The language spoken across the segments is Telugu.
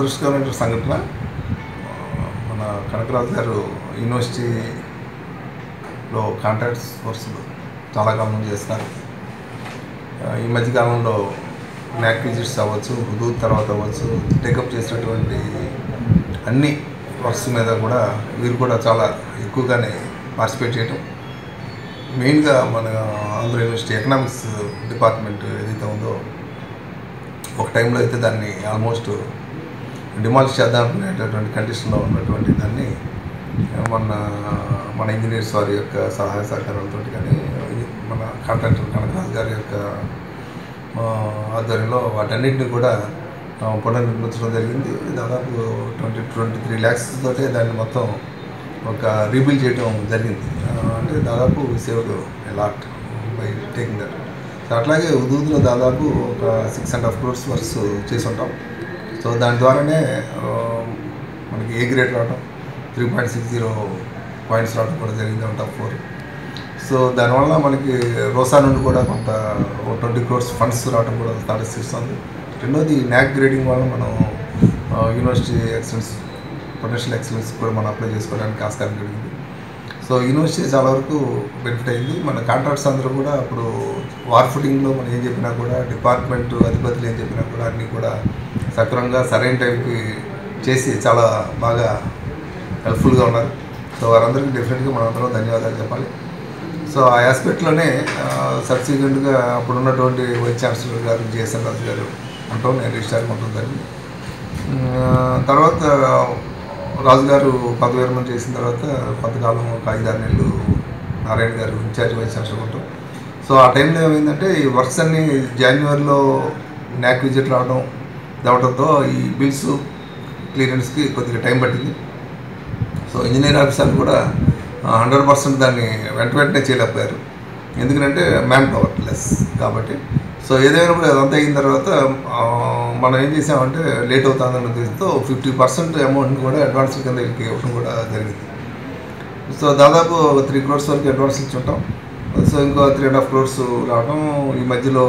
దురదృష్టకరమైన సంఘటన ఆ, మన కనకరాజు గారు యూనివర్సిటీలో కాంట్రాక్ట్స్ కోర్సులు చాలా కాలం నుంచి చేస్తున్నారు ఆ, ఈ మధ్యకాలంలో మ్యాక్ విజిట్స్ అవ్వచ్చు హుదూ తర్వాత అవ్వచ్చు టేకప్ చేసినటువంటి అన్ని వర్క్స్ మీద కూడా వీరు కూడా చాలా ఎక్కువగానే పార్టిసిపేట్ చేయడం మెయిన్గా మన ఆంధ్ర యూనివర్సిటీ ఎకనామిక్స్ డిపార్ట్మెంట్ ఏదైతే ఉందో ఒక టైంలో అయితే దాన్ని ఆల్మోస్ట్ డిమాలిష్ చేద్దాం అనుకునేటటువంటి కండిషన్లో ఉన్నటువంటి దాన్ని మన మన ఇంజనీర్స్ వారి యొక్క సహాయ సహకారాలతో కానీ మన కాంట్రాక్టర్ కనకరాజు గారి యొక్క ఆ, ఆధ్వర్యంలో వాటన్నింటినీ కూడా ఆ, పునర్నిర్మించడం జరిగింది దాదాపు ట్వంటీ ట్వంటీ త్రీ ల్యాక్స్ తోటే దాన్ని మొత్తం ఒక రీబిల్డ్ చేయడం జరిగింది ఆ, అంటే దాదాపు saved lot by taking that so అట్లాగే ఉదూదులో దాదాపు ఒక six and half crores works చేసి ఉంటాం సో దాని ద్వారానే ఆ, మనకి ఏ గ్రేడ్ రావడం three point six zero points రావడం కూడా జరిగింది అవుట్ ఆఫ్ ఫోర్ సో దానివల్ల మనకి రోసా నుండి కూడా కొంత ట్వంటీ క్రోర్స్ ఫండ్స్ రావడం కూడా సాధిస్తుంది రెండోది న్యాక్ గ్రేడింగ్ వల్ల మనం ఆ, యూనివర్సిటీ ఎక్సలెన్స్ పొటెన్షియల్ ఎక్సలెన్స్ కూడా మనం అప్లై చేసుకోవడానికి ఆస్కారం కలిగింది సో యూనివర్సిటీ చాలా వరకు బెనిఫిట్ అయింది మన కాంట్రాక్ట్స్ అందరూ కూడా అప్పుడు వార్ ఫుటింగ్లో మనం ఏం చెప్పినా కూడా డిపార్ట్మెంట్ అధిపతులు ఏం చెప్పినా కూడా అన్నీ కూడా సక్రమంగా సరైన టైంకి చేసి చాలా బాగా హెల్ప్ఫుల్గా ఉన్నారు సో వారందరికీ డెఫినెట్గా మనందరం ధన్యవాదాలు చెప్పాలి సో ఆ ఆస్పెక్ట్లోనే సబ్సిక్వెంట్గా అప్పుడు ఉన్నటువంటి వైస్ ఛాన్సలర్ గారు జిఎస్ఎన్ రాజు గారు అంటాం నేను రిజిస్టార్ ఉంటుంది దాన్ని తర్వాత రాజుగారు పదవి విరమణ చేసిన తర్వాత కొంతకాలం ఒక ఐదారు నెలలు నారాయణ గారు ఇన్ఛార్జ్ వైస్ ఛాన్సలర్ ఉంటాం సో ఆ టైంలో ఏమైందంటే ఈ వర్క్స్ అన్ని జనవరిలో న్యాక్ విజిట్ రావడం రావడంతో ఈ బిల్స్ క్లియరెన్స్కి కొద్దిగా టైం పట్టింది సో ఇంజనీర్ ఆఫీసర్లు కూడా హండ్రెడ్ పర్సెంట్ దాన్ని వెంట వెంటనే చేయలేకపోయారు ఎందుకంటే మ్యాన్ పవర్ లెస్ కాబట్టి సో ఏదైనా కూడా అదంతా అయిన తర్వాత ఆ, మనం ఏం చేసామంటే లేట్ అవుతుందన్న ఉద్దేశంతో ఫిఫ్టీ పర్సెంట్ అమౌంట్ని కూడా అడ్వాన్స్ కింద వీళ్ళకి ఇవ్వడం కూడా జరిగింది సో దాదాపు త్రీ క్రోర్స్ వరకు అడ్వాన్స్ ఇచ్చి ఉంటాం సో ఇంకో త్రీ అండ్ హాఫ్ క్రోర్స్ రావడం ఈ మధ్యలో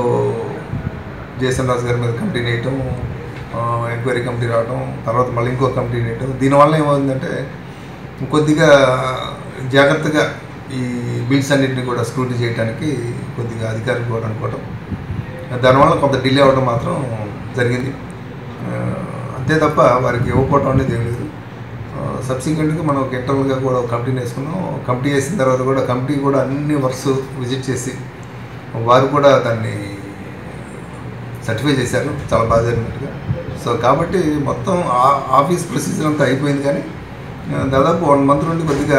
జేసన్ రాజు గారి మీద కమిటీ వేయటం ఎంక్వైరీ కమిటీ రావడం తర్వాత మళ్ళీ ఇంకో కమిటీ వేయటం దీనివల్ల ఏమైందంటే కొద్దిగా జాగ్రత్తగా ఈ బిల్స్ అన్నింటినీ కూడా స్క్రూటీ చేయడానికి కొద్దిగా అధికారులు కూడా అనుకోవడం దానివల్ల కొంత డిలే అవ్వడం మాత్రం జరిగింది ఆ, అంతే తప్ప వారికి ఇవ్వకపోవడం అనేది ఏం లేదు సబ్సిక్వెంట్గా మనం ఒక ఇంటర్నల్గా కూడా ఒక కమిటీని వేసుకున్నాం కమిటీ వేసిన తర్వాత కూడా కమిటీ కూడా అన్ని వర్క్స్ విజిట్ చేసి వారు కూడా దాన్ని సర్టిఫై చేశారు చాలా బాగా జరిగినట్టుగా సో కాబట్టి మొత్తం ఆ- ఆఫీస్ ప్రొసీజర్ అంతా అయిపోయింది కానీ ఆ, దాదాపు వన్ మంత్ నుండి కొద్దిగా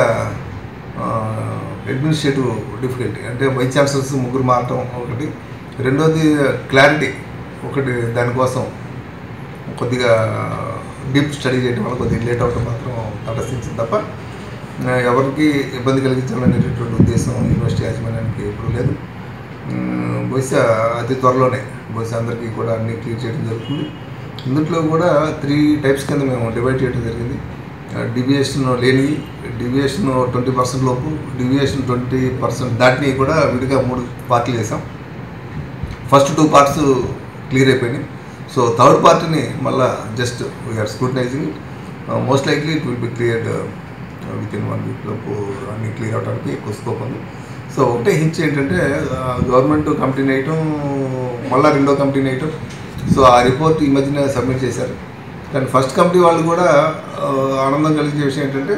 అడ్మినిస్ట్రేటివ్ డిఫికల్టీ అంటే వైస్ ఛాన్సలర్స్ ముగ్గురు మారటం ఒకటి రెండోది క్లారిటీ ఒకటి దానికోసం కొద్దిగా డీప్ స్టడీ చేయడం వల్ల కొద్దిగా లేట్ అవడం మాత్రం తటస్థించింది తప్ప ఆ, ఎవరికి ఇబ్బంది కలిగించాలనేటటువంటి ఉద్దేశం యూనివర్సిటీ యాజమాన్యానికి ఎప్పుడు లేదు ఉమ్, బహుశా అతి త్వరలోనే బహుశా అందరికీ కూడా అన్ని క్లియర్ చేయడం జరుగుతుంది ఇందులో కూడా త్రీ టైప్స్ కింద మేము డివైడ్ చేయడం జరిగింది డివియేషన్ లేని డివియేషన్ ట్వంటీ పర్సెంట్ లోపు డివియేషన్ ట్వంటీ పర్సెంట్ దాటిని కూడా విడిగా మూడు పార్టీలు చేసాం ఫస్ట్ టూ పార్ట్స్ క్లియర్ అయిపోయినాయి సో థర్డ్ పార్ట్ని మళ్ళా just we're scrutinising most likely it will be cleared within one week లోపు అన్ని క్లియర్ అవడానికి ఎక్కువ స్కోప్ ఉంది సో ఒకటే హించ్ ఏంటంటే గవర్నమెంట్ కంపెనీ వేయటం మళ్ళీ రెండో కంపెనీ వేయటం సో ఆ రిపోర్ట్ ఈ మధ్యన సబ్మిట్ చేశారు కానీ ఫస్ట్ కంపెనీ వాళ్ళు కూడా ఆ, ఆనందం కలిగించే విషయం ఏంటంటే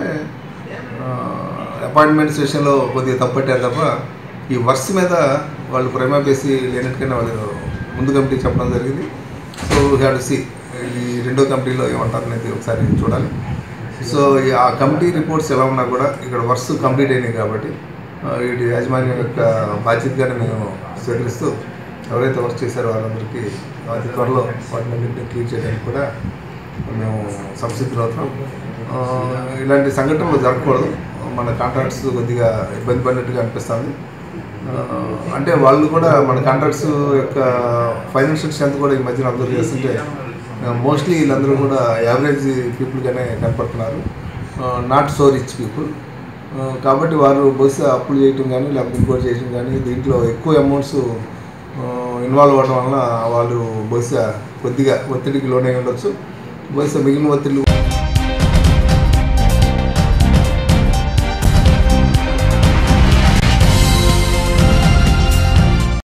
అపాయింట్మెంట్ సెషన్లో కొద్దిగా తప్పట్టారు తప్ప ఈ వర్క్స్ మీద వాళ్ళు ప్రేమ బేసి లేనట్టుగానే వాళ్ళు ముందు కమిటీ చెప్పడం జరిగింది సో హ్యాడ్ టు సి ఈ రెండో కమిటీలో ఏమంటారు అనేది ఒకసారి చూడాలి సో ఈ ఆ కమిటీ రిపోర్ట్స్ ఎలా ఉన్నా కూడా ఇక్కడ వర్క్స్ కంప్లీట్ అయినాయి కాబట్టి ఆ, వీటి యాజమాన్యం యొక్క బాధ్యతగానే మేము స్వీకరిస్తూ ఎవరైతే వర్క్ చేశారో వాళ్ళందరికీ అతి త్వరలో వాటిని క్లియర్ చేయడానికి కూడా మేము సంసిద్ధులు అవుతున్నాం ఆ, ఇలాంటి సంఘటనలు జరగకూడదు మన కాంట్రాక్ట్స్ కొద్దిగా ఇబ్బంది పడినట్టుగా అనిపిస్తుంది ఆ, అంటే వాళ్ళు కూడా మన కాంట్రాక్ట్స్ యొక్క ఫైనాన్షియల్ స్ట్రెంత్ కూడా ఈ మధ్యన అబ్జర్వ్ చేస్తుంటే మోస్ట్లీ వీళ్ళందరూ కూడా యావరేజ్ పీపుల్గానే కనపడుతున్నారు నాట్ సో రిచ్ పీపుల్ కాబట్టి వారు బహుశా అప్పులు చేయటం కానీ లేకపోతే ఇంకోటి చేయటం కానీ దీంట్లో ఎక్కువ అమౌంట్స్ ఇన్వాల్వ్ అవ్వడం వలన వాళ్ళు బహుశా కొద్దిగా ఒత్తిడికి లోనై ఉండొచ్చు బహుశా మిగిలిన ఒత్తిళ్ళు